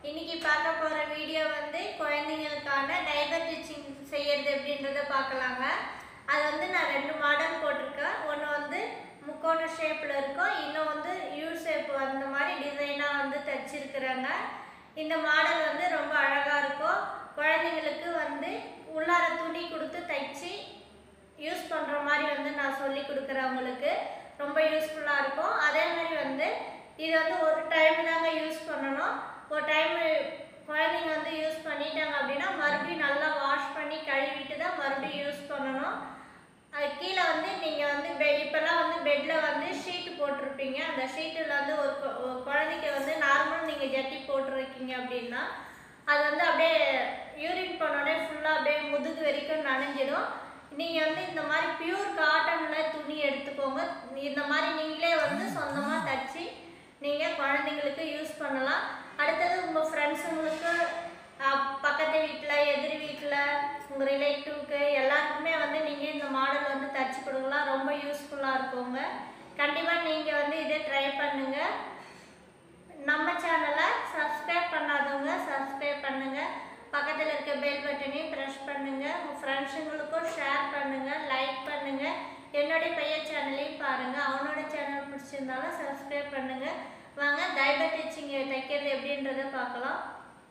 இன்னைக்கு பார்க்க போற வீடியோ வந்து குழந்தைங்களுக்கான டைபர் ஸ்டிச்சிங் செய்யறது எப்படின்றத பார்க்கலாங்க அது வந்து நான் ரெண்டு மாடல் போட்டிருக்கேன் ஒன்று வந்து முக்கோண ஷேப்பில் இருக்கும் இன்னும் வந்து யூ ஷேப் அந்த மாதிரி டிசைனாக வந்து தச்சிருக்கிறேங்க இந்த மாடல் வந்து ரொம்ப அழகாக இருக்கும் குழந்தைங்களுக்கு வந்து உள்ளார துணி கொடுத்து தைச்சி யூஸ் பண்ணுற மாதிரி வந்து நான் சொல்லி கொடுக்குறேன் உங்களுக்கு ரொம்ப யூஸ்ஃபுல்லாக இருக்கும் அதே மாதிரி வந்து இது வந்து ஒரு டைம் தாங்க யூஸ் பண்ணணும் ஒரு டைம் குழந்தைங்க வந்து யூஸ் பண்ணிட்டாங்க அப்படின்னா மறுபடியும் நல்லா வாஷ் பண்ணி கழுவிட்டு தான் மறுபடியும் யூஸ் பண்ணணும் அது கீழே வந்து நீங்கள் வந்து பெ இப்போல்லாம் வந்து பெட்டில் வந்து ஷீட்டு போட்டிருப்பீங்க அந்த ஷீட்டில் வந்து ஒரு கொ- ஒரு குழந்தைக்கு வந்து நார்மல் நீங்கள் ஜட்டி போட்டிருக்கீங்க அப்படின்னா அது வந்து அப்படியே யூரின் பண்ணோடனே ஃபுல்லாக அப்படியே முதுகு வரைக்கும் நனைஞ்சிடும் நீங்கள் வந்து இந்த மாதிரி பியூர் காட்டனில் துணி எடுத்துக்கோங்க இந்த மாதிரி நீங்களே வந்து சொந்தமாக தச்சு நீங்கள் குழந்தைங்களுக்கு யூஸ் பண்ணலாம் அடுத்தது உங்கள் ஃப்ரெண்ட்ஸுங்களுக்கு பக்கத்து வீட்டில் எதிர் வீட்டில் உங்கள் ரிலேட்டிவ்க்கு எல்லாருக்குமே வந்து நீங்கள் இந்த மாடல் வந்து தச்சு கொடுக்கலாம் ரொம்ப யூஸ்ஃபுல்லாக இருக்குங்க கண்டிப்பாக நீங்கள் வந்து இதை ட்ரை பண்ணுங்கள் நம்ம சேனலை சப்ஸ்கிரைப் பண்ணாதவங்க சப்ஸ்கிரைப் பண்ணுங்க பக்கத்தில் இருக்க பெல் பட்டனையும் ப்ரெஸ் பண்ணுங்க உங்கள் ஃப்ரெண்ட்ஸுங்களுக்கும் ஷேர் பண்ணுங்க லைக் பண்ணுங்க என்னுடைய பையன் சேனலையும் பாருங்க அவனோட சேனல் பிடிச்சிருந்தாலும் சப்ஸ்கிரைப் பண்ணுங்க வாங்க டைபர் டீச்சிங் தைக்கிறது எப்படின்றத பார்க்கலாம்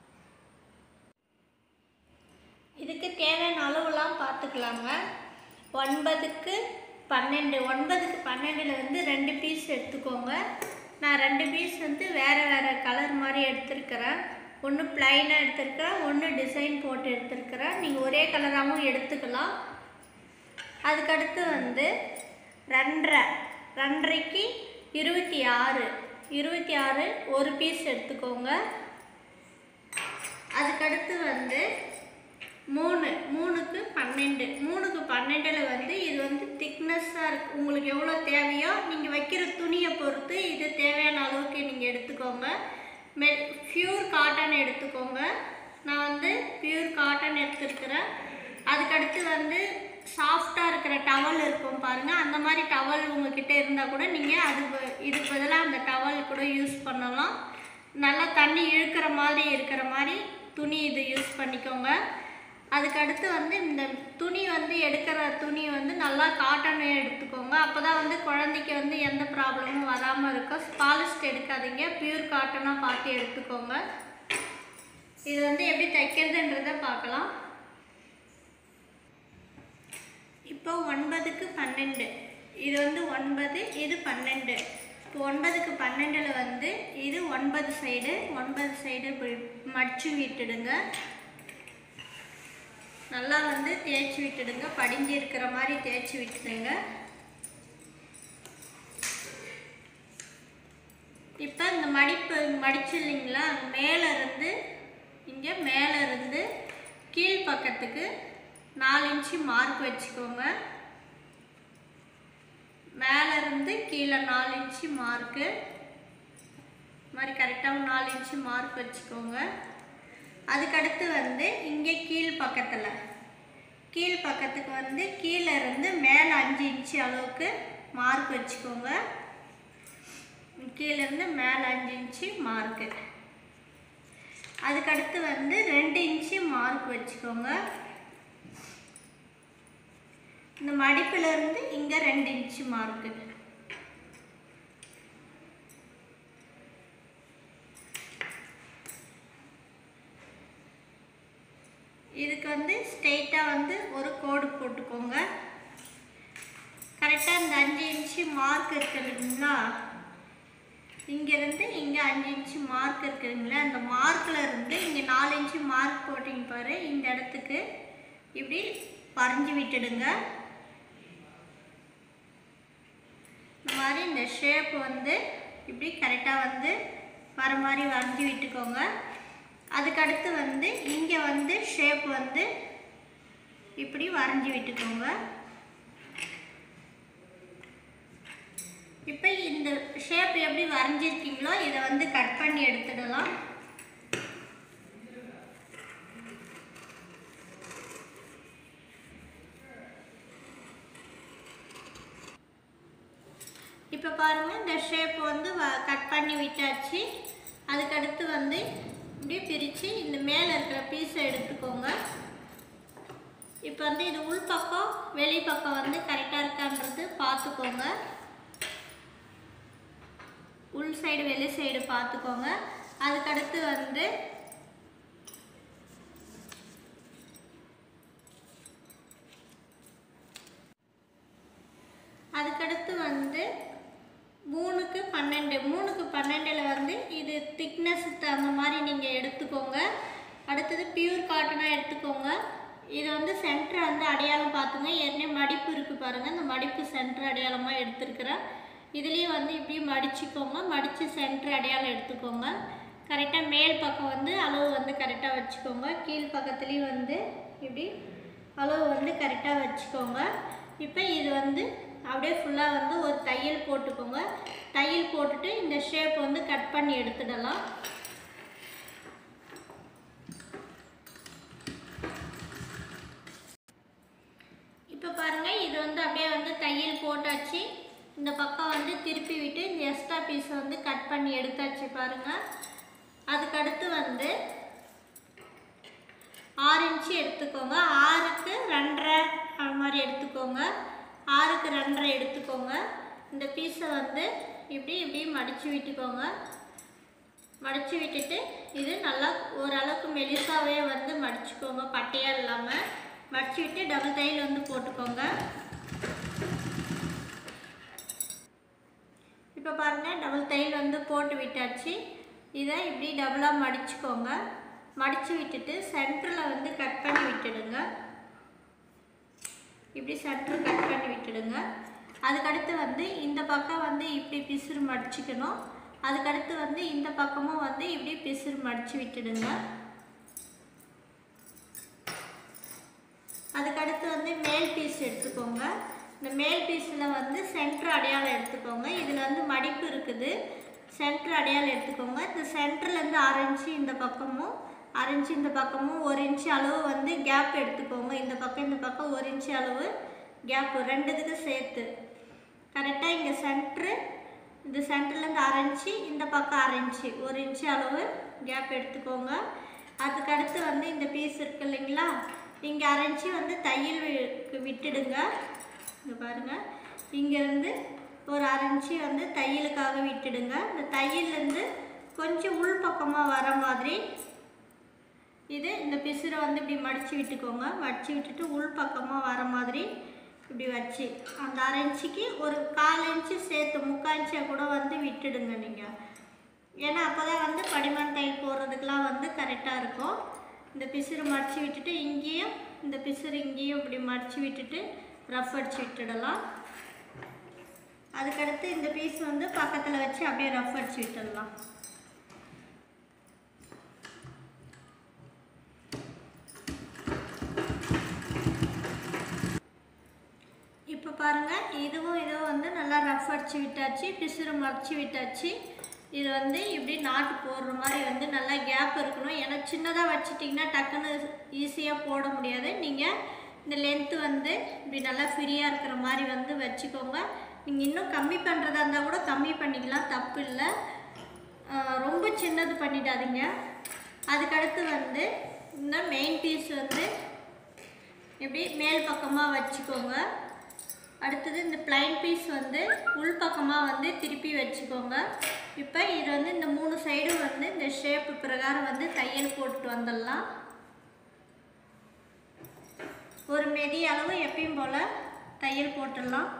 இதுக்கு தேவையான அளவுலாம் பார்த்துக்கலாங்க ஒன்பதுக்கு பன்னெண்டு ஒன்பதுக்கு பன்னெண்டில் வந்து ரெண்டு பீஸ் எடுத்துக்கோங்க நான் ரெண்டு பீஸ் வந்து வேறு வேறு கலர் மாதிரி எடுத்திருக்கிறேன் ஒன்று ப்ளைனாக எடுத்திருக்கிறேன் ஒன்று டிசைன் போட்டு எடுத்திருக்கிறேன் நீங்கள் ஒரே கலராகவும் எடுத்துக்கலாம் அதுக்கடுத்து வந்து ரெண்டரை ரெண்டரைக்கு இருபத்தி ஆறு இருபத்தி ஆறு ஒரு பீஸ் எடுத்துக்கோங்க அதுக்கடுத்து வந்து மூணு மூணுக்கு பன்னெண்டு மூணுக்கு பன்னெண்டில் வந்து இது வந்து திக்னஸ்ஸாக இருக்கு உங்களுக்கு எவ்வளோ தேவையோ நீங்கள் வைக்கிற துணியை பொறுத்து இது தேவையான அளவுக்கு நீங்கள் எடுத்துக்கோங்க மெ பியூர் காட்டன் எடுத்துக்கோங்க நான் வந்து பியூர் காட்டன் எடுத்துருக்கிறேன் அதுக்கடுத்து வந்து சாஃப்டாக இருக்கிற டவல் இருக்கும் பாருங்கள் அந்த மாதிரி டவல் உங்ககிட்ட இருந்தால் கூட நீங்கள் அது ப- இதுக்கு பதிலாக அந்த டவல் கூட யூஸ் பண்ணலாம் நல்லா தண்ணி இழுக்கிற மாதிரி இருக்கிற மாதிரி துணி இது யூஸ் பண்ணிக்கோங்க அதுக்கடுத்து வந்து இந்த துணி வந்து எடுக்கிற துணி வந்து நல்லா காட்டன் எடுத்துக்கோங்க அப்போ தான் வந்து குழந்தைக்கு வந்து எந்த ப்ராப்ளமும் வராமல் இருக்கும் பாலிஸ்ட் எடுக்காதீங்க பியூர் காட்டனாக பார்த்து எடுத்துக்கோங்க இது வந்து எப்படி தைக்கிறதுன்றதை பார்க்கலாம் இப்போ ஒன்பதுக்கு பன்னெண்டு இது வந்து ஒன்பது இது பன்னெண்டு இப்போ ஒன்பதுக்கு பன்னெண்டில் வந்து இது ஒன்பது சைடு ஒன்பது சைடு இப்படி மடிச்சு விட்டுடுங்க நல்லா வந்து தேய்ச்சி விட்டுடுங்க படிஞ்சு இருக்கிற மாதிரி தேய்ச்சி விட்டுடுங்க இப்போ இந்த மடிப்பு மடிச்சு இல்லைங்களா மேலே இருந்து இங்கே மேலே இருந்து கீழ் பக்கத்துக்கு நாலு இன்ச்சு மார்க் வச்சுக்கோங்க மேலே இருந்து கீழே நாலு இன்ச்சு மார்க்கு மாதிரி கரெக்டாக நாலு இன்ச்சு மார்க் வச்சுக்கோங்க அதுக்கடுத்து வந்து இங்கே கீழ் பக்கத்தில் கீழ் பக்கத்துக்கு வந்து கீழே இருந்து மேலே அஞ்சு இன்ச்சு அளவுக்கு மார்க் வச்சுக்கோங்க கீழே இருந்து மேலே அஞ்சு இன்ச்சு மார்க்கு அதுக்கடுத்து வந்து ரெண்டு இன்ச்சு மார்க் வச்சுக்கோங்க இந்த மடிப்புல இருந்து இங்கே ரெண்டு இன்ச்சு மார்க்கு இதுக்கு வந்து ஸ்ட்ரெயிட்டாக வந்து ஒரு கோடு போட்டுக்கோங்க கரெக்டாக இந்த அஞ்சு இன்ச்சு மார்க் இருக்குதுங்களா இங்கேருந்து இங்கே அஞ்சு இன்ச்சு மார்க் இருக்குதுங்களா அந்த மார்க்கில் இருந்து இங்கே நாலு இன்ச்சு மார்க் போட்டிங்க பாரு இந்த இடத்துக்கு இப்படி வரைஞ்சி விட்டுடுங்க இந்த மாதிரி இந்த ஷேப் வந்து இப்படி கரெக்டாக வந்து வர மாதிரி வரைஞ்சி விட்டுக்கோங்க அதுக்கடுத்து வந்து இங்கே வந்து ஷேப் வந்து இப்படி வரைஞ்சி விட்டுக்கோங்க இப்போ இந்த ஷேப் எப்படி வரைஞ்சிருக்கீங்களோ இதை வந்து கட் பண்ணி எடுத்துடலாம் இப்போ பாருங்கள் இந்த ஷேப் வந்து கட் பண்ணி விட்டாச்சு அதுக்கடுத்து வந்து இப்படியே பிரித்து இந்த மேலே இருக்கிற பீஸை எடுத்துக்கோங்க இப்போ வந்து இது உள் பக்கம் வெளி பக்கம் வந்து கரெக்டாக இருக்கான்றது பார்த்துக்கோங்க உள் சைடு வெளி சைடு பார்த்துக்கோங்க அதுக்கடுத்து வந்து அதுக்கடுத்து வந்து மூணுக்கு பன்னெண்டு மூணுக்கு பன்னெண்டில் வந்து இது திக்னஸ் தகுந்த மாதிரி நீங்கள் எடுத்துக்கோங்க அடுத்தது பியூர் காட்டனாக எடுத்துக்கோங்க இது வந்து சென்டர் வந்து அடையாளம் பார்த்துங்க ஏற்கனவே மடிப்பு இருக்குது பாருங்கள் இந்த மடிப்பு சென்டர் அடையாளமாக எடுத்துருக்குறேன் இதுலேயும் வந்து இப்படி மடிச்சுக்கோங்க மடித்து சென்டர் அடையாளம் எடுத்துக்கோங்க கரெக்டாக மேல் பக்கம் வந்து அளவு வந்து கரெக்டாக வச்சுக்கோங்க கீழ் பக்கத்துலேயும் வந்து இப்படி அளவு வந்து கரெக்டாக வச்சுக்கோங்க இப்போ இது வந்து அப்படியே ஃபுல்லாக வந்து ஒரு தையல் போட்டுக்கோங்க தையல் போட்டுட்டு இந்த ஷேப் வந்து கட் பண்ணி எடுத்துடலாம் இப்போ பாருங்கள் இது வந்து அப்படியே வந்து தையல் போட்டாச்சு இந்த பக்கம் வந்து திருப்பி விட்டு இந்த எக்ஸ்ட்ரா பீஸை வந்து கட் பண்ணி எடுத்தாச்சு பாருங்கள் அதுக்கடுத்து வந்து ஆறு இன்ச்சு எடுத்துக்கோங்க ஆறுக்கு ரெண்டரை அது மாதிரி எடுத்துக்கோங்க ஆறுக்கு ரெண்டரை எடுத்துக்கோங்க இந்த பீஸை வந்து இப்படி இப்படி மடித்து விட்டுக்கோங்க மடித்து விட்டுட்டு இது நல்லா ஓரளவுக்கு மெலிசாவே வந்து மடிச்சுக்கோங்க பட்டையாக இல்லாமல் மடித்து விட்டு டபுள் தையல் வந்து போட்டுக்கோங்க இப்போ பாருங்கள் டபுள் தையல் வந்து போட்டு விட்டாச்சு இதை இப்படி டபுளாக மடிச்சுக்கோங்க மடித்து விட்டுட்டு சென்டரில் வந்து கட் பண்ணி விட்டுடுங்க இப்படி சென்டர் கட் பண்ணி விட்டுடுங்க அதுக்கடுத்து வந்து இந்த பக்கம் வந்து இப்படி பிசுறு மடிச்சுக்கணும் அதுக்கடுத்து வந்து இந்த பக்கமும் வந்து இப்படி பிசுறு மடித்து விட்டுடுங்க அதுக்கடுத்து வந்து மேல் பீஸ் எடுத்துக்கோங்க இந்த மேல் பீஸில் வந்து சென்டர் அடையாளம் எடுத்துக்கோங்க இதில் வந்து மடிப்பு இருக்குது சென்டர் அடையாளம் எடுத்துக்கோங்க இந்த சென்டர்லேருந்து அரை இன்ச்சு இந்த பக்கமும் அரை இன்ச்சு இந்த பக்கமும் ஒரு இன்ச்சு அளவு வந்து கேப் எடுத்துக்கோங்க இந்த பக்கம் இந்த பக்கம் ஒரு இன்ச்சு அளவு கேப் ரெண்டுத்துக்கு சேர்த்து கரெக்டாக இங்கே சென்ட்ரு இந்த சென்டர்லேருந்து அரை இன்ச்சு இந்த பக்கம் அரை இன்ச்சு ஒரு இன்ச்சு அளவு கேப் எடுத்துக்கோங்க அதுக்கடுத்து வந்து இந்த பீஸ் இருக்கு இல்லைங்களா இங்கே அரை இன்ச்சு வந்து தையல் வி- விட்டுடுங்க இங்கே பாருங்கள் இங்கேருந்து ஒரு அரை இன்ச்சு வந்து தையலுக்காக விட்டுடுங்க இந்த தையல்லேருந்து கொஞ்சம் உள் பக்கமாக வர மாதிரி இது இந்த பிசுரை வந்து இப்படி மடித்து விட்டுக்கோங்க மடித்து விட்டுட்டு உள் பக்கமாக வர மாதிரி இப்படி வச்சு அந்த அரை இன்ச்சுக்கு ஒரு கால் இன்ச்சு சேர்த்து முக்கால் இன்ச்சை கூட வந்து விட்டுடுங்க நீங்கள் ஏன்னா அப்போ தான் வந்து படிமண் தையல் போடுறதுக்கெலாம் வந்து கரெக்டாக இருக்கும் இந்த பிசுறு மடித்து விட்டுட்டு இங்கேயும் இந்த பிசுறு இங்கேயும் இப்படி மடித்து விட்டுட்டு ரஃப் அடிச்சு விட்டுடலாம் அதுக்கடுத்து இந்த பீஸ் வந்து பக்கத்தில் வச்சு அப்படியே ரஃப் அடிச்சு விட்டுடலாம் இப்போ பாருங்கள் இதுவும் இதுவும் வந்து நல்லா ரஃப் அடிச்சு விட்டாச்சு பிசுறு மடிச்சு விட்டாச்சு இது வந்து இப்படி நாட்டு போடுற மாதிரி வந்து நல்லா கேப் இருக்கணும் ஏன்னா சின்னதாக வச்சிட்டிங்கன்னா டக்குன்னு ஈஸியாக போட முடியாது நீங்கள் இந்த லென்த்து வந்து இப்படி நல்லா ஃப்ரீயாக இருக்கிற மாதிரி வந்து வச்சுக்கோங்க நீங்கள் இன்னும் கம்மி பண்ணுறதா இருந்தால் கூட கம்மி பண்ணிக்கலாம் தப்பு இல்லை ஆஹ் ரொம்ப சின்னது பண்ணிடாதீங்க அதுக்கடுத்து வந்து இந்த மெயின் பீஸ் வந்து இப்படி மேல் பக்கமாக வச்சுக்கோங்க அடுத்தது இந்த பிளைன் பீஸ் வந்து உள் பக்கமாக வந்து திருப்பி வச்சுக்கோங்க இப்போ இது வந்து இந்த மூணு சைடும் வந்து இந்த ஷேப்பு பிரகாரம் வந்து தையல் போட்டுட்டு வந்துடலாம் ஒரு மெதி அளவு எப்பயும் போல் தையல் போட்டுடலாம்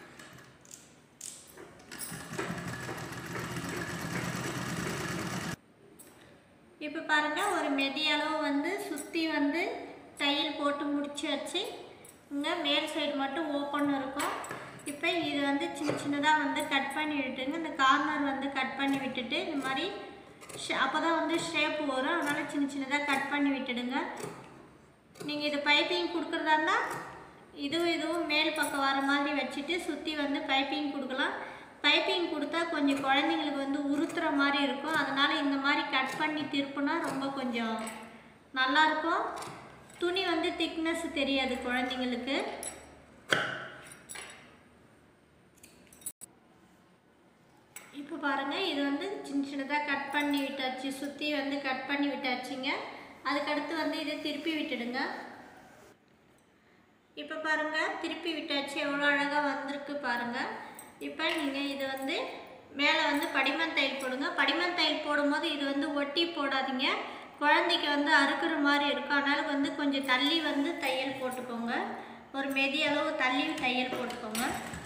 இப்போ பாருங்கள் ஒரு மெதி அளவு வந்து சுற்றி வந்து தையல் போட்டு முடிச்சாச்சு இங்கே மேல் சைடு மட்டும் ஓப்பன் இருக்கும் இப்போ இது வந்து சின்ன சின்னதாக வந்து கட் பண்ணி விட்டுங்க இந்த கார்னர் வந்து கட் பண்ணி விட்டுட்டு இந்த மாதிரி அப்போ தான் வந்து ஷேப் வரும் அதனால் சின்ன சின்னதாக கட் பண்ணி விட்டுடுங்க நீங்கள் இது பைப்பிங் கொடுக்குறதா இருந்தால் இதுவும் இதுவும் மேல் பக்கம் வர மாதிரி வச்சுட்டு சுற்றி வந்து பைப்பிங் கொடுக்கலாம் பைப்பிங் கொடுத்தா கொஞ்சம் குழந்தைங்களுக்கு வந்து உறுத்துற மாதிரி இருக்கும் அதனால் இந்த மாதிரி கட் பண்ணி திருப்புனா ரொம்ப கொஞ்சம் நல்லாயிருக்கும் துணி வந்து திக்னஸ் தெரியாது குழந்தைங்களுக்கு இப்போ பாருங்கள் இது வந்து சின்ன சின்னதாக கட் கட் பண்ணி விட்டாச்சு சுற்றி வந்து கட் பண்ணி விட்டாச்சுங்க அதுக்கடுத்து வந்து இதை திருப்பி விட்டுடுங்க இப்போ பாருங்கள் திருப்பி விட்டாச்சு எவ்வளோ அழகாக வந்திருக்கு பாருங்கள் இப்போ நீங்கள் இது வந்து மேலே வந்து படிமன் தையல் போடுங்க படிமன் தையல் போடும்போது இது வந்து ஒட்டி போடாதீங்க குழந்தைக்கு வந்து அறுக்கிற மாதிரி இருக்கும் அதனால் வந்து கொஞ்சம் தள்ளி வந்து தையல் போட்டுக்கோங்க ஒரு மெதி அளவு தள்ளி தையல் போட்டுக்கோங்க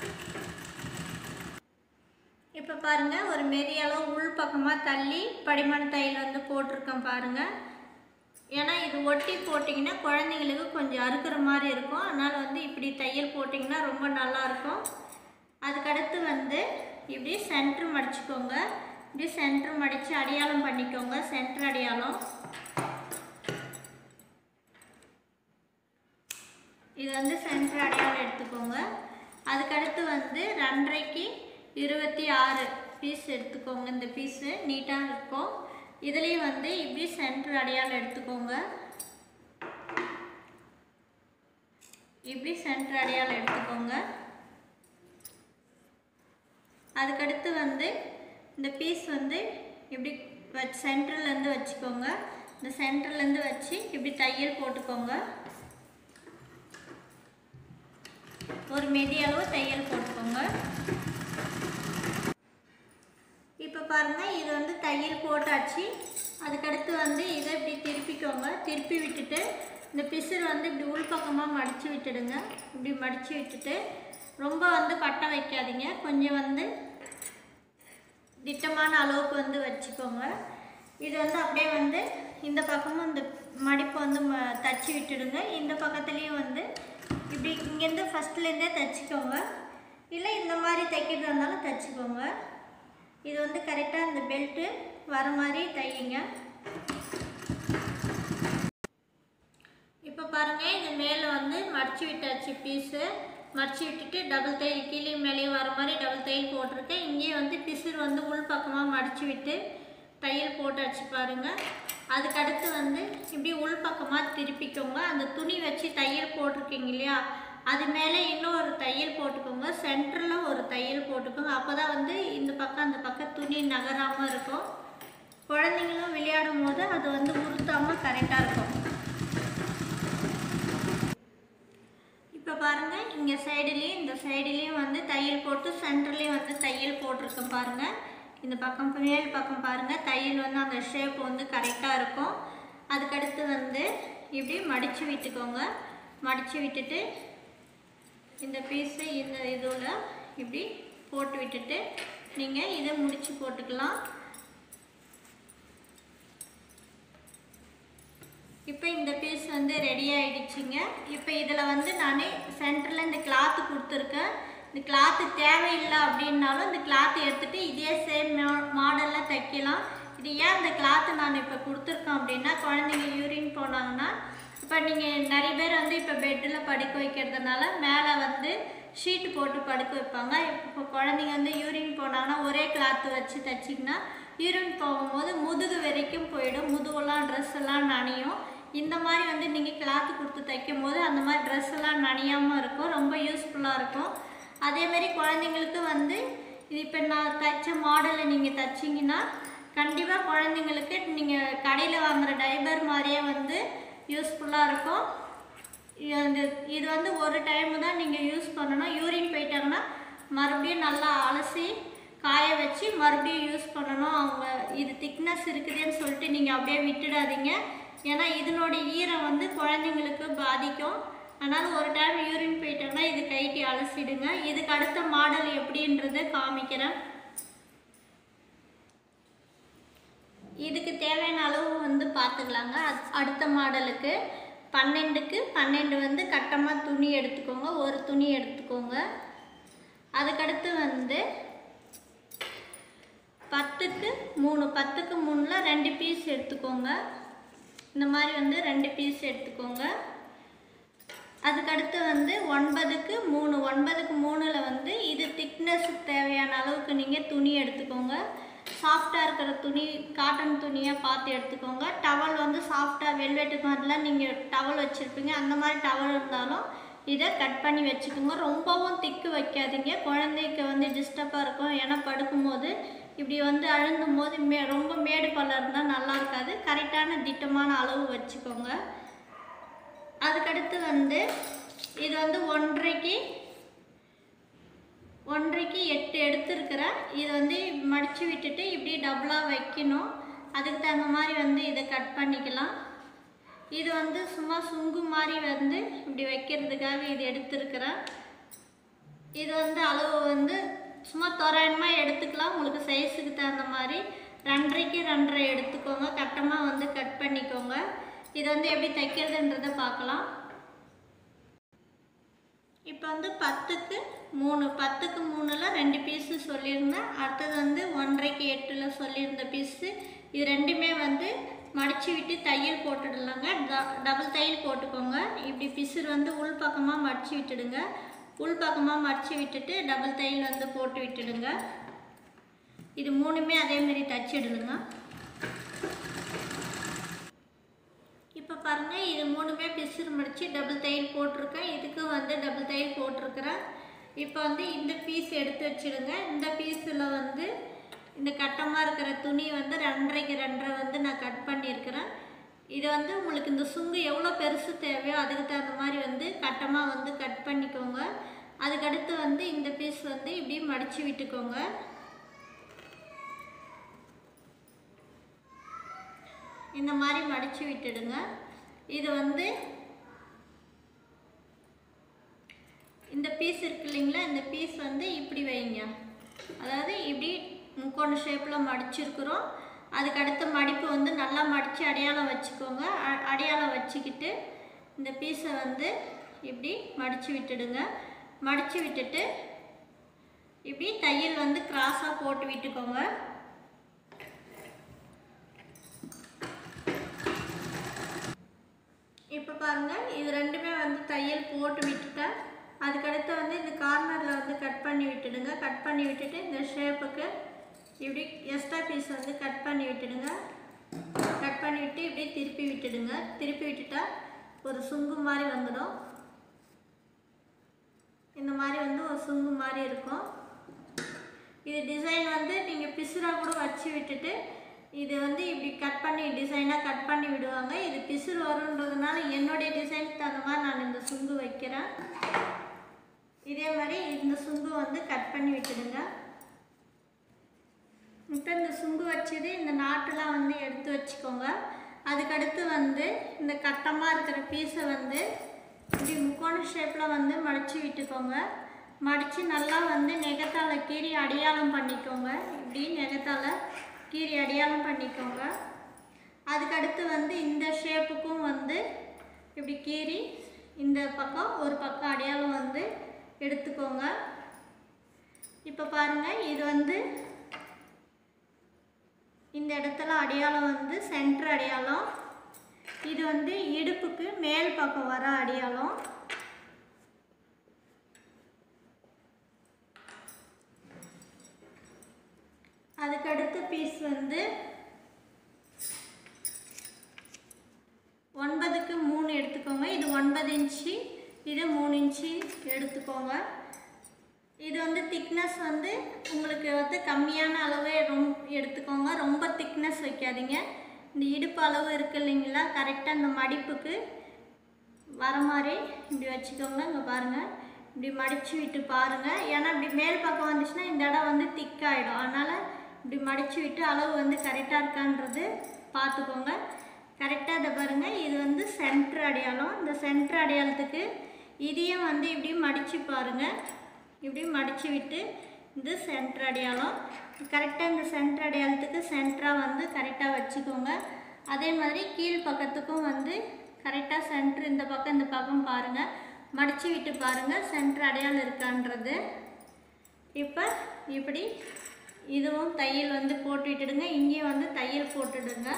இப்போ பாருங்கள் ஒரு மெதி அளவு உள் பக்கமாக தள்ளி படிமன் தையல் வந்து போட்டிருக்கேன் பாருங்கள் ஏன்னா இது ஒட்டி போட்டிங்கன்னா குழந்தைங்களுக்கு கொஞ்சம் அறுக்கிற மாதிரி இருக்கும் அதனால் வந்து இப்படி தையல் போட்டிங்கன்னா ரொம்ப நல்லாயிருக்கும் அதுக்கடுத்து வந்து இப்படி சென்ட்ரு மடிச்சுக்கோங்க இப்படி சென்ட்ரு மடித்து அடையாளம் பண்ணிக்கோங்க சென்ட்ரு அடையாளம் இது வந்து சென்ட்ரு அடையாளம் எடுத்துக்கோங்க அதுக்கடுத்து வந்து ரெண்டரைக்கு இருபத்தி ஆறு பீஸ் எடுத்துக்கோங்க இந்த பீஸு நீட்டாக இருக்கும் இதுலேயும் வந்து இப்படி சென்ட்ரு அடையாளம் எடுத்துக்கோங்க இப்படி சென்ட்ரு அடையாளம் எடுத்துக்கோங்க அதுக்கடுத்து வந்து இந்த பீஸ் வந்து இப்படி வச்சு சென்டர்லேருந்து வச்சுக்கோங்க இந்த சென்டர்லேருந்து வச்சு இப்படி தையல் போட்டுக்கோங்க ஒரு மெதி அளவு தையல் போட்டுக்கோங்க இப்போ பாருங்கள் இது வந்து தையல் போட்டாச்சு அதுக்கடுத்து வந்து இதை இப்படி திருப்பிக்கோங்க திருப்பி விட்டுட்டு இந்த பிசுறு வந்து இப்படி உள்பக்கமாக மடித்து விட்டுடுங்க இப்படி மடித்து விட்டுட்டு ரொம்ப வந்து பட்டை வைக்காதீங்க கொஞ்சம் வந்து திட்டமான அளவுக்கு வந்து வச்சுக்கோங்க இது வந்து அப்படியே வந்து இந்த பக்கமும் இந்த மடிப்பை வந்து ம தச்சு விட்டுடுங்க இந்த பக்கத்துலேயும் வந்து இப்படி இங்கேருந்து ஃபஸ்ட்லேருந்தே தைச்சிக்கோங்க இல்லை இந்த மாதிரி தைக்கிறதா இருந்தாலும் தைச்சிக்கோங்க இது வந்து கரெக்டாக இந்த பெல்ட்டு வர மாதிரி தையுங்க இப்போ பாருங்கள் இது மேலே வந்து மடிச்சு விட்டாச்சு பீஸு மடிச்சு விட்டுட்டு டபுள் தையல் கீழே மேலேயும் வர மாதிரி டபுள் தையல் போட்டிருக்கேன் இங்கேயும் வந்து பிசுறு வந்து உள் பக்கமாக மடிச்சு விட்டு தையல் போட்டாச்சு பாருங்கள் அதுக்கடுத்து வந்து இப்படி உள் பக்கமாக திருப்பிக்கோங்க அந்த துணி வச்சு தையல் போட்டிருக்கீங்க இல்லையா அது மேலே இன்னும் ஒரு தையல் போட்டுக்கோங்க சென்டரில் ஒரு தையல் போட்டுக்கோங்க அப்போ தான் வந்து இந்த பக்கம் அந்த பக்கம் துணி நகராமல் இருக்கும் குழந்தைங்களும் விளையாடும் போது அது வந்து உறுத்தாமல் கரெக்டாக இருக்கும் இப்போ பாருங்கள் இங்கே சைடுலேயும் இந்த சைடுலேயும் வந்து தையல் போட்டு சென்டர்லேயும் வந்து தையல் போட்டிருக்கேன் பாருங்கள் இந்த பக்கம் மேல் பக்கம் பாருங்கள் தையல் வந்து அந்த ஷேப் வந்து கரெக்டாக இருக்கும் அதுக்கடுத்து வந்து இப்படி மடித்து விட்டுக்கோங்க மடித்து விட்டுட்டு இந்த பீஸு இந்த இதில் இப்படி போட்டு விட்டுட்டு நீங்கள் இதை முடிச்சு போட்டுக்கலாம் இப்போ இந்த பீஸ் வந்து ரெடி ஆயிடுச்சுங்க இப்போ இதில் வந்து நான் சென்டரில் இந்த கிளாத்து கொடுத்துருக்கேன் இந்த கிளாத்து தேவையில்லை அப்படின்னாலும் இந்த கிளாத்து எடுத்துகிட்டு இதே சேம் மாடலில் தைக்கலாம் இது ஏன் இந்த கிளாத்து நான் இப்போ கொடுத்துருக்கேன் அப்படின்னா குழந்தைங்க யூரின் போனாங்கன்னா இப்போ நீங்கள் நிறைய பேர் வந்து இப்போ பெட்டில் படுக்க வைக்கிறதுனால மேலே வந்து ஷீட்டு போட்டு படுக்க வைப்பாங்க இப்போ குழந்தைங்க வந்து யூரின் போனாங்கன்னா ஒரே கிளாத்து வச்சு தைச்சிங்கன்னா யூரின் போகும்போது முதுகு வரைக்கும் போயிடும் முதுகெல்லாம் ட்ரெஸ் எல்லாம் நனையும் இந்த மாதிரி வந்து நீங்கள் கிளாத்து கொடுத்து தைக்கும் போது அந்த மாதிரி ட்ரெஸ் எல்லாம் நனையாமல் இருக்கும் ரொம்ப யூஸ்ஃபுல்லாக இருக்கும் அதே மாதிரி குழந்தைங்களுக்கு வந்து இது இப்போ நான் தைச்ச மாடலை நீங்கள் தைச்சிங்கன்னா கண்டிப்பாக குழந்தைங்களுக்கு நீங்கள் கடையில் வாங்குகிற டைபர் மாதிரியே வந்து யூஸ்ஃபுல்லாக இருக்கும் இது வந்து- இது வந்து ஒரு டைம் தான் நீங்கள் யூஸ் பண்ணணும் யூரின் போயிட்டாங்கன்னா மறுபடியும் நல்லா அலசி காய வச்சு மறுபடியும் யூஸ் பண்ணணும் அவங்க இது திக்னஸ் இருக்குதுன்னு சொல்லிட்டு நீங்கள் அப்படியே விட்டுடாதீங்க ஏன்னா இதனோட ஈரம் வந்து குழந்தைங்களுக்கு பாதிக்கும் அதனால் ஒரு டைம் யூரின் போயிட்டோம்னா இது கைட்டி அலசிடுங்க இதுக்கு அடுத்த மாடல் எப்படின்றத காமிக்கிறேன் இதுக்கு தேவையான அளவு வந்து பார்த்துக்கலாங்க அத்- அடுத்த மாடலுக்கு பன்னெண்டுக்கு பன்னெண்டு வந்து கட்டமாக துணி எடுத்துக்கோங்க ஒரு துணி எடுத்துக்கோங்க அதுக்கடுத்து வந்து பத்துக்கு மூணு பத்துக்கு மூணில் ரெண்டு பீஸ் எடுத்துக்கோங்க இந்த மாதிரி வந்து ரெண்டு பீஸ் எடுத்துக்கோங்க அதுக்கடுத்து வந்து ஒன்பதுக்கு மூணு ஒன்பதுக்கு மூணில் வந்து இது திக்னஸ் தேவையான அளவுக்கு நீங்கள் துணி எடுத்துக்கோங்க சாஃப்டாக இருக்கிற துணி காட்டன் துணியாக பார்த்து எடுத்துக்கோங்க டவல் வந்து சாஃப்டாக வெல்வெட்டு மாதிரிலாம் நீங்கள் டவல் வச்சுருப்பீங்க அந்த மாதிரி டவல் இருந்தாலும் இதை கட் பண்ணி வச்சுக்கோங்க ரொம்பவும் திக்கு வைக்காதீங்க குழந்தைக்கு வந்து டிஸ்டர்பாக இருக்கும் ஏன்னா படுக்கும்போது இப்படி வந்து அழுந்தும் போது மே ரொம்ப மேடு பள்ளம் இருந்தால் நல்லா இருக்காது கரெக்டான திட்டமான அளவு வச்சுக்கோங்க அதுக்கடுத்து வந்து இது வந்து ஒன்றரைக்கு ஒன்றரைக்கு எட்டு எடுத்துருக்கிறேன் இது வந்து மடித்து விட்டுட்டு இப்படி டபுளாக வைக்கணும் அதுக்கு தகுந்த மாதிரி வந்து இதை கட் பண்ணிக்கலாம் இது வந்து சும்மா சுங்கு மாதிரி வந்து இப்படி வைக்கிறதுக்காக இது எடுத்துருக்கிறேன் இது வந்து அளவு வந்து சும்மா தோராயமாக எடுத்துக்கலாம் உங்களுக்கு சைஸுக்கு தகுந்த மாதிரி ரெண்டரைக்கு ரெண்டரை எடுத்துக்கோங்க கட்டமாக வந்து கட் பண்ணிக்கோங்க இது வந்து எப்படி தைக்கிறதுன்றதை பார்க்கலாம் இப்போ வந்து பத்துக்கு மூணு பத்துக்கு மூணில் ரெண்டு பீஸு சொல்லியிருந்தேன் அடுத்தது வந்து ஒன்றரைக்கு எட்டில் சொல்லியிருந்த பீஸு இது ரெண்டுமே வந்து மடித்து விட்டு தையல் போட்டுடலாங்க டபுள் தையல் போட்டுக்கோங்க இப்படி பிசுறு வந்து உள் பக்கமாக மடித்து விட்டுடுங்க உள் பக்கமாக மடித்து விட்டுட்டு டபுள் தையல் வந்து போட்டு விட்டுடுங்க இது மூணுமே அதேமாரி தச்சிடுங்க இப்போ பாருங்கள் இது மூணுமே பிசுறு மடித்து டபுள் தையல் போட்டிருக்கேன் இதுக்கு வந்து டபுள் தையல் போட்டிருக்கிறேன் இப்போ வந்து இந்த பீஸ் எடுத்து வச்சிடுங்க இந்த பீஸில் வந்து இந்த கட்டமாக இருக்கிற துணி வந்து ரெண்டரைக்கு ரெண்டரை வந்து நான் கட் பண்ணியிருக்கிறேன் இது வந்து உங்களுக்கு இந்த சுங்கு எவ்வளோ பெருசு தேவையோ அதுக்கு தகுந்த மாதிரி வந்து கட்டமாக வந்து கட் பண்ணிக்கோங்க அதுக்கடுத்து வந்து இந்த பீஸ் வந்து இப்படி மடித்து விட்டுக்கோங்க இந்த மாதிரி மடித்து விட்டுடுங்க இது வந்து இந்த பீஸ் இருக்கு இல்லைங்களா இந்த பீஸ் வந்து இப்படி வைங்க அதாவது இப்படி முக்கோண ஷேப்பில் மடிச்சிருக்கிறோம் அதுக்கு அடுத்த மடிப்பு வந்து நல்லா மடித்து அடையாளம் வச்சுக்கோங்க அ- அடையாளம் வச்சுக்கிட்டு இந்த பீஸை வந்து இப்படி மடித்து விட்டுடுங்க மடித்து விட்டுட்டு இப்படி தையல் வந்து கிராஸாக போட்டு விட்டுக்கோங்க இப்போ பாருங்க இது ரெண்டுமே வந்து தையல் போட்டு விட்டுட்டேன் அதுக்கடுத்து வந்து இந்த கார்னரில் வந்து கட் பண்ணி விட்டுடுங்க கட் பண்ணி விட்டுட்டு இந்த ஷேப்புக்கு இப்படி எக்ஸ்ட்ரா பீஸ் வந்து கட் பண்ணி விட்டுடுங்க கட் பண்ணி விட்டு இப்படி திருப்பி விட்டுடுங்க திருப்பி விட்டுட்டா ஒரு சுங்கு மாதிரி வந்துடும் இந்த மாதிரி வந்து ஒரு சுங்கு மாதிரி இருக்கும் இது டிசைன் வந்து நீங்கள் பிசுறா கூட வச்சு விட்டுட்டு இது வந்து இப்படி கட் பண்ணி டிசைனாக கட் பண்ணி விடுவாங்க இது பிசுறு வருன்றதுனால என்னுடைய டிசைனுக்கு தகுந்த மாதிரி நான் இந்த சுங்கு வைக்கிறேன் இதே மாதிரி இந்த சுங்கு வந்து கட் பண்ணி விட்டுடுங்க இப்போ இந்த சுங்கு வச்சது இந்த நாட்டெலாம் வந்து எடுத்து வச்சுக்கோங்க அதுக்கடுத்து வந்து இந்த கட்டமாக இருக்கிற பீஸை வந்து இப்படி முக்கோண ஷேப்பில் வந்து மடித்து விட்டுக்கோங்க மடித்து நல்லா வந்து நெகத்தால கீறி அடையாளம் பண்ணிக்கோங்க இப்படி நெகத்தால கீறி அடையாளம் பண்ணிக்கோங்க அதுக்கடுத்து வந்து இந்த ஷேப்புக்கும் வந்து இப்படி கீறி இந்த பக்கம் ஒரு பக்கம் அடையாளம் வந்து எடுத்துக்கோங்க இப்போ பாருங்கள் இது வந்து இந்த இடத்துல அடையாளம் வந்து சென்டர் அடையாளம் இது வந்து இடுப்புக்கு மேல் பக்கம் வர அடையாளம் அதுக்கடுத்த பீஸ் வந்து ஒன்பதுக்கு மூணு எடுத்துக்கோங்க இது ஒன்பது இன்ச்சு இது மூணு இன்ச்சு எடுத்துக்கோங்க இது வந்து திக்னஸ் வந்து உங்களுக்கு வந்து கம்மியான அளவே ரொம்ப எடுத்துக்கோங்க ரொம்ப திக்னஸ் வைக்காதீங்க இந்த இடுப்பு அளவு இருக்கு இல்லைங்களா கரெக்டாக இந்த மடிப்புக்கு வர மாதிரி இப்படி வச்சுக்கோங்க இங்கே பாருங்கள் இப்படி மடித்து விட்டு பாருங்கள் ஏன்னா இப்படி மேல் பக்கம் வந்துச்சுன்னா இந்த இடம் வந்து திக்காயிடும் அதனால் இப்படி மடித்து விட்டு அளவு வந்து கரெக்டாக இருக்கான்றது பார்த்துக்கோங்க கரெக்டாக இதை பாருங்கள் இது வந்து சென்டர் அடையாளம் இந்த சென்டர் அடையாளத்துக்கு இதையும் வந்து இப்படி மடித்து பாருங்கள் இப்படி மடித்து விட்டு இது சென்டர் அடையாளம் கரெக்டாக இந்த சென்டர் அடையாளத்துக்கு சென்டராக வந்து கரெக்டாக வச்சுக்கோங்க அதே மாதிரி கீழ் பக்கத்துக்கும் வந்து கரெக்டாக சென்டர் இந்த பக்கம் இந்த பக்கம் பாருங்கள் மடித்து விட்டு பாருங்கள் சென்டர் அடையாளம் இருக்கான்றது இப்போ இப்படி இதுவும் தையல் வந்து போட்டு விட்டுடுங்க இங்கேயும் வந்து தையல் போட்டுடுங்க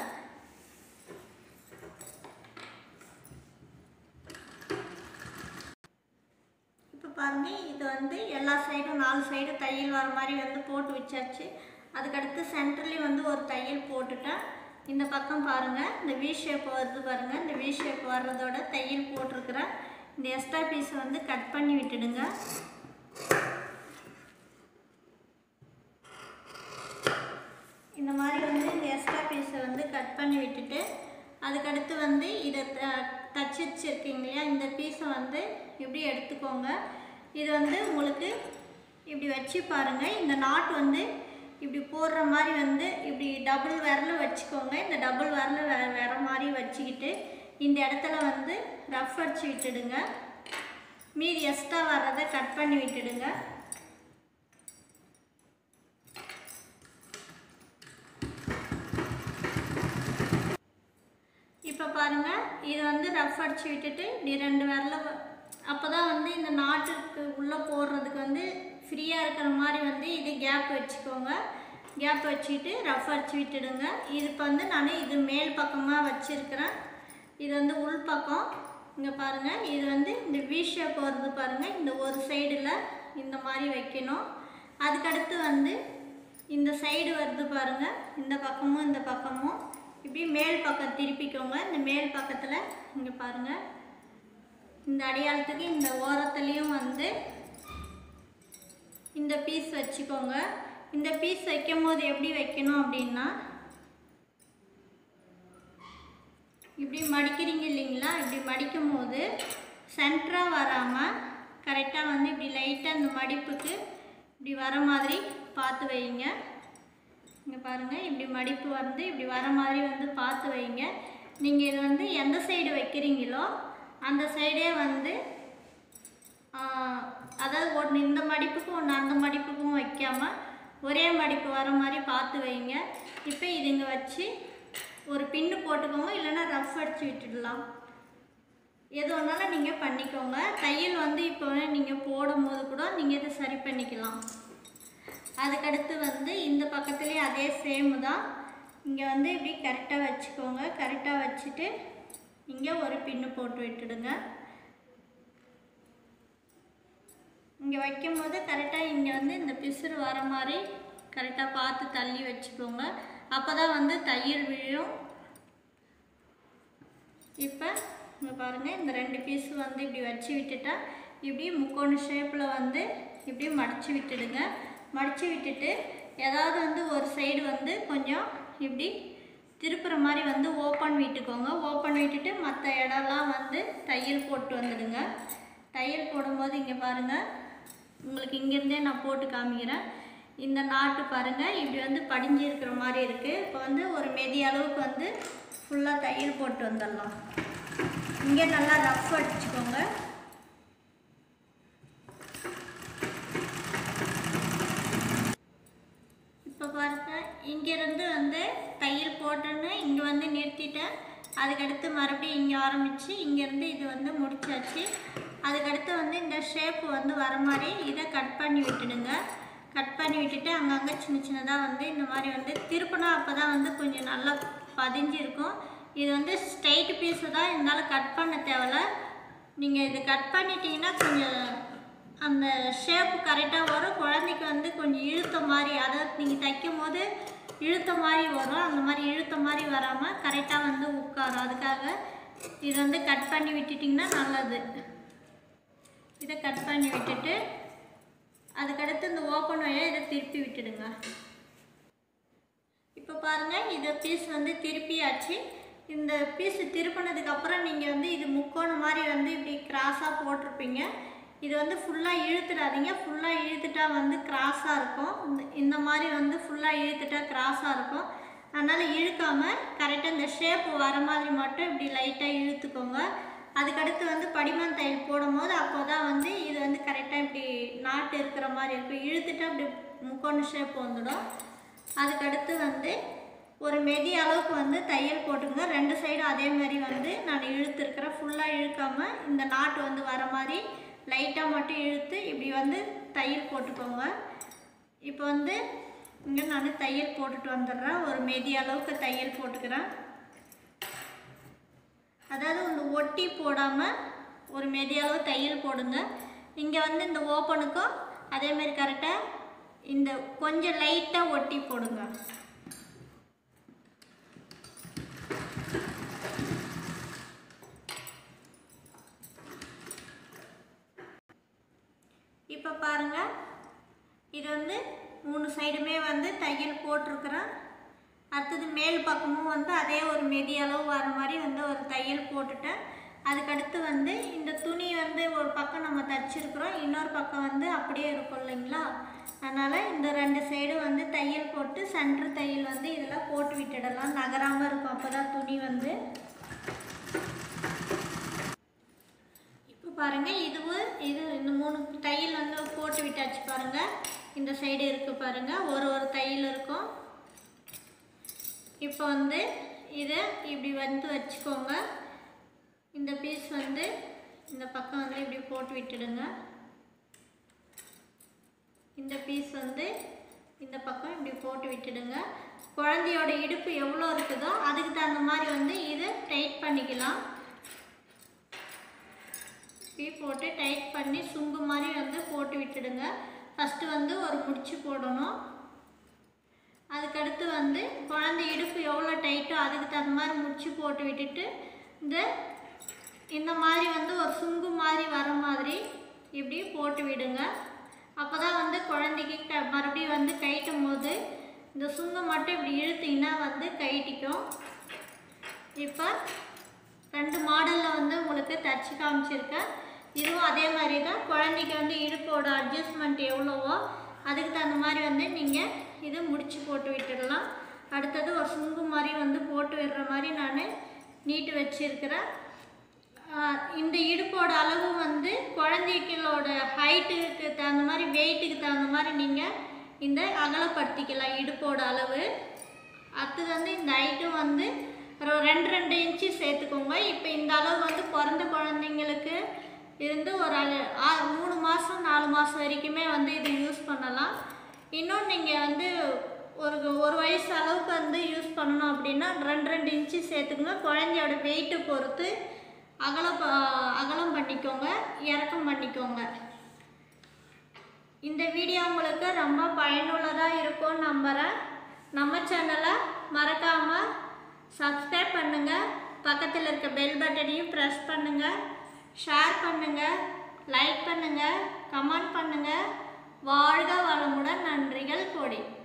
இப்போ பாருங்கள் இது வந்து எல்லா சைடும் நாலு சைடும் தையல் வர மாதிரி வந்து போட்டு வச்சாச்சு அதுக்கடுத்து சென்டர்லேயும் வந்து ஒரு தையல் போட்டுட்டேன் இந்த பக்கம் பாருங்கள் இந்த வி ஷேப் வருது பாருங்கள் இந்த வி ஷேப் வர்றதோட தையல் போட்டிருக்கிறேன் இந்த எக்ஸ்ட்ரா பீஸை வந்து கட் பண்ணி விட்டுடுங்க இந்த மாதிரி வந்து இந்த எக்ஸ்ட்ரா பீஸை வந்து கட் பண்ணி விட்டுட்டு அதுக்கடுத்து வந்து இதை த- தச்சு வச்சுருக்கீங்க இல்லையா இந்த பீஸை வந்து இப்படி எடுத்துக்கோங்க இது வந்து உங்களுக்கு இப்படி வச்சு பாருங்கள் இந்த நாட் வந்து இப்படி போடுற மாதிரி வந்து இப்படி டபுள் விரல வச்சுக்கோங்க இந்த டபுள் விரல வே வேற மாதிரி வச்சுக்கிட்டு இந்த இடத்துல வந்து ரஃப் அடிச்சு விட்டுடுங்க மீதி எக்ஸ்ட்ரா வர்றதை கட் பண்ணி விட்டுடுங்க இப்போ பாருங்க இது வந்து ரஃப் அடிச்சு விட்டுட்டு இப்படி ரெண்டு விரல அப்போ தான் வந்து இந்த நாட்டுக்கு உள்ளே போடுறதுக்கு வந்து ஃப்ரீயாக இருக்கிற மாதிரி வந்து இது கேப் வச்சுக்கோங்க கேப் வச்சுட்டு ரஃப் அடிச்சு விட்டுடுங்க இது இப்போ வந்து நான் இது மேல் பக்கமாக வச்சுருக்கிறேன் இது வந்து உள் பக்கம் இங்கே பாருங்கள் இது வந்து இந்த வி ஷேப் வருது பாருங்கள் இந்த ஒரு சைடில் இந்த மாதிரி வைக்கணும் அதுக்கடுத்து வந்து இந்த சைடு வருது பாருங்க இந்த பக்கமும் இந்த பக்கமும் இப்படி மேல் பக்கம் திருப்பிக்கோங்க இந்த மேல் பக்கத்தில் இங்கே பாருங்க இந்த அடையாளத்துக்கு இந்த ஓரத்துலேயும் வந்து இந்த பீஸ் வச்சுக்கோங்க இந்த பீஸ் வைக்கும் போது எப்படி வைக்கணும் அப்படின்னா இப்படி மடிக்கிறீங்க இல்லைங்களா இப்படி மடிக்கும் போது சென்டராக வராமல் கரெக்டாக வந்து இப்படி லைட்டாக இந்த மடிப்புக்கு இப்படி வர மாதிரி பார்த்து வைங்க இங்கே பாருங்கள் இப்படி மடிப்பு வந்து இப்படி வர மாதிரி வந்து பார்த்து வைங்க நீங்கள் இது வந்து எந்த சைடு வைக்கிறீங்களோ அந்த சைடே வந்து ஆஹ், அதாவது ஒன்று இந்த மடிப்புக்கும் ஒன்று அந்த மடிப்புக்கும் வைக்காமல் ஒரே மடிப்பு வர மாதிரி பார்த்து வைங்க இப்போ இது இங்கே வச்சு ஒரு பின்னு போட்டுக்கோங்க இல்லைன்னா ரஃப் அடிச்சு விட்டுடலாம் எது வேணாலும் நீங்கள் பண்ணிக்கோங்க தையல் வந்து இப்போ நீங்கள் போடும்போது கூட நீங்கள் இதை சரி பண்ணிக்கலாம் அதுக்கடுத்து வந்து இந்த பக்கத்துலேயே அதே சேம் தான் இங்கே வந்து இப்படி கரெக்டாக வச்சுக்கோங்க கரெக்டாக வச்சுட்டு இங்கே ஒரு பின்னு போட்டு விட்டுடுங்க இங்கே வைக்கும்போது கரெக்டாக இங்கே வந்து இந்த பிசுறு வர மாதிரி கரெக்டாக பார்த்து தள்ளி வச்சுக்கோங்க அப்போ தான் வந்து தையல் விழும் இப்போ இங்கே பாருங்கள் இந்த ரெண்டு பீஸ் வந்து இப்படி வச்சு விட்டுட்டா இப்படி முக்கோண ஷேப்பில் வந்து இப்படி மடித்து விட்டுடுங்க மடித்து விட்டுட்டு ஏதாவது வந்து ஒரு சைடு வந்து கொஞ்சம் இப்படி திருப்புற மாதிரி வந்து ஓப்பன் விட்டுக்கோங்க ஓப்பன் விட்டுட்டு மற்ற இடம்லாம் வந்து தையல் போட்டு வந்துடுங்க தையல் போடும்போது இங்கே பாருங்கள் உங்களுக்கு இங்கேருந்தே நான் போட்டு காமிக்கிறேன் இந்த நாட்டு பாருங்கள் இப்படி வந்து படிஞ்சு இருக்கிற மாதிரி இருக்குது இப்போ வந்து ஒரு மெதி அளவுக்கு வந்து ஃபுல்லாக தையல் போட்டு வந்துடலாம் இங்கே நல்லா ரஃப் அடிச்சுக்கோங்க இப்போ பாருங்க இங்கேருந்து வந்து தையல் போட்டோன்னு இங்கே வந்து நிறுத்திட்டேன் அதுக்கடுத்து மறுபடியும் இங்கே ஆரம்பித்து இங்கேருந்து இது வந்து முடிச்சாச்சு அதுக்கடுத்து வந்து இந்த ஷேப் வந்து வர மாதிரி இதை கட் பண்ணி விட்டுடுங்க கட் பண்ணி விட்டுட்டு அங்கங்கே சின்ன சின்னதாக வந்து இந்த மாதிரி வந்து திருப்பினா அப்போ தான் வந்து கொஞ்சம் நல்லா பதிஞ்சிருக்கும் இது வந்து ஸ்ட்ரைட் பீஸு தான் இருந்தாலும் கட் பண்ண தேவையில்ல நீங்கள் இது கட் பண்ணிட்டீங்கன்னா கொஞ்சம் அந்த ஷேப் கரெக்டாக வரும் குழந்தைக்கு வந்து கொஞ்சம் இழுத்த மாதிரி அதாவது நீங்கள் தைக்கும் போது இழுத்த மாதிரி வரும் அந்த மாதிரி இழுத்த மாதிரி வராமல் கரெக்டாக வந்து உட்காரும் அதுக்காக இது வந்து கட் பண்ணி விட்டுட்டிங்கன்னா நல்லது இதை கட் பண்ணி விட்டுட்டு அதுக்கடுத்து இந்த ஓப்பன் வழியாக இதை திருப்பி விட்டுடுங்க இப்போ பாருங்கள் இந்த பீஸ் வந்து திருப்பியாச்சு இந்த பீஸ் திருப்பினதுக்கு அப்புறம் நீங்கள் வந்து இது முக்கோணம் மாதிரி வந்து இப்படி கிராஸாக போட்டிருப்பீங்க இது வந்து ஃபுல்லாக இழுத்துடாதீங்க ஃபுல்லாக இழுத்துட்டா வந்து கிராஸாக இருக்கும் இந்த இந்த மாதிரி வந்து ஃபுல்லாக இழுத்துட்டா கிராஸாக இருக்கும் அதனால் இழுக்காமல் கரெக்டாக இந்த ஷேப் வர மாதிரி மட்டும் இப்படி லைட்டாக இழுத்துக்கோங்க அதுக்கடுத்து வந்து படிமான் தையல் போடும்போது அப்போ தான் வந்து இது வந்து கரெக்டாக இப்படி நாட்டு இருக்கிற மாதிரி இருக்கும் இழுத்துட்டா இப்படி முக்கோண ஷேப் வந்துடும் அதுக்கடுத்து வந்து ஒரு மெதி அளவுக்கு வந்து தையல் போட்டுங்க ரெண்டு சைடும் அதே மாதிரி வந்து நான் இழுத்துருக்கிறேன் ஃபுல்லாக இழுக்காமல் இந்த நாட்டு வந்து வர மாதிரி லைட்டாக மட்டும் இழுத்து இப்படி வந்து தையல் போட்டுக்கோங்க இப்போ வந்து இங்கே நான் தையல் போட்டுட்டு வந்துடுறேன் ஒரு மெதி அளவுக்கு தையல் போட்டுக்கிறேன் அதாவது இந்த ஒட்டி போடாமல் ஒரு மெதி அளவு தையல் போடுங்க இங்கே வந்து இந்த ஓப்பனுக்கும் அதே மாதிரி கரெக்டாக இந்த கொஞ்சம் லைட்டாக ஒட்டி போடுங்க இப்போ பாருங்க இது வந்து மூணு சைடுமே வந்து தையல் போட்டிருக்கிறேன் அடுத்தது மேல் பக்கமும் வந்து அதே ஒரு மெதி அளவு வர மாதிரி வந்து ஒரு தையல் போட்டுட்டேன் அதுக்கடுத்து வந்து இந்த துணி வந்து ஒரு பக்கம் நம்ம தச்சிருக்கிறோம் இன்னொரு பக்கம் வந்து அப்படியே இருக்கும் இல்லைங்களா அதனால் இந்த ரெண்டு சைடு வந்து தையல் போட்டு சென்டர் தையல் வந்து இதில் போட்டு விட்டுடலாம் நகராமல் இருக்கும் அப்போ தான் துணி வந்து இப்போ பாருங்கள் இதுவும் இது இந்த மூணு தையல் வந்து போட்டு விட்டாச்சு பாருங்கள் இந்த சைடு இருக்குது பாருங்கள் ஒரு ஒரு தையல் இருக்கும் இப்போ வந்து இதை இப்படி வந்து வச்சுக்கோங்க இந்த பீஸ் வந்து இந்த பக்கம் வந்து இப்படி போட்டு விட்டுடுங்க இந்த பீஸ் வந்து இந்த பக்கம் இப்படி போட்டு விட்டுடுங்க குழந்தையோட இடுப்பு எவ்வளோ இருக்குதோ அதுக்கு தகுந்த மாதிரி வந்து இதை டைட் பண்ணிக்கலாம் இப்படி போட்டு டைட் பண்ணி சுங்கு மாதிரி வந்து போட்டு விட்டுடுங்க ஃபஸ்ட்டு வந்து ஒரு முடிச்சு போடணும் அதுக்கடுத்து வந்து குழந்தை இடுப்பு எவ்வளோ டைட்டோ அதுக்கு தகுந்த மாதிரி முடிச்சு போட்டு விட்டுட்டு இந்த இந்த மாதிரி வந்து ஒரு சுங்கு மாதிரி வர மாதிரி இப்படி போட்டு விடுங்க அப்போ தான் வந்து குழந்தைக்கு க மறுபடியும் வந்து கைட்டும் போது இந்த சுங்கை மட்டும் இப்படி இழுத்தீங்கன்னா வந்து கைட்டிக்கும் இப்போ ரெண்டு மாடலில் வந்து உங்களுக்கு தச்சு காமிச்சிருக்கேன் இதுவும் அதே மாதிரி தான் குழந்தைக்கு வந்து இடுப்போட அட்ஜஸ்ட்மெண்ட் எவ்வளவோ அதுக்கு தகுந்த மாதிரி வந்து நீங்கள் இது முடிச்சு போட்டு விட்டுடலாம் அடுத்தது ஒரு சுங்கு மாதிரி வந்து போட்டு விடுற மாதிரி நான் நீட்டு வச்சுருக்கிறேன் இந்த இடுப்போட அளவு வந்து குழந்தைகளோட ஹைட்டுக்கு தகுந்த மாதிரி வெயிட்டுக்கு தகுந்த மாதிரி நீங்கள் இந்த அகலப்படுத்திக்கலாம் இடுப்போட அளவு அடுத்தது வந்து இந்த ஹைட்டும் வந்து ஒரு ரெண்டு ரெண்டு இன்ச்சு சேர்த்துக்கோங்க இப்போ இந்த அளவு வந்து பிறந்த குழந்தைங்களுக்கு இருந்து ஒரு அ- ஆ- மூணு மாதம் நாலு மாதம் வரைக்குமே வந்து இது யூஸ் பண்ணலாம் இன்னும் நீங்கள் வந்து ஒரு ஒரு வயசு அளவுக்கு வந்து யூஸ் பண்ணணும் அப்படின்னா ரெண்டு ரெண்டு இன்ச்சு சேர்த்துக்கோங்க குழந்தையோட வெயிட்டை பொறுத்து அகலம் ப- அகலம் பண்ணிக்கோங்க இறக்கம் பண்ணிக்கோங்க இந்த வீடியோ உங்களுக்கு ரொம்ப பயனுள்ளதாக இருக்கும்னு நம்புகிறேன் நம்ம சேனலை மறக்காமல் சப்ஸ்கிரைப் பண்ணுங்கள் பக்கத்தில் இருக்க பெல் பட்டனையும் ப்ரெஸ் பண்ணுங்கள் ஷேர் பண்ணுங்கள் லைக் பண்ணுங்கள் கமெண்ட் பண்ணுங்கள் வாழ்க வளமுடன் நன்றிகள் கோடி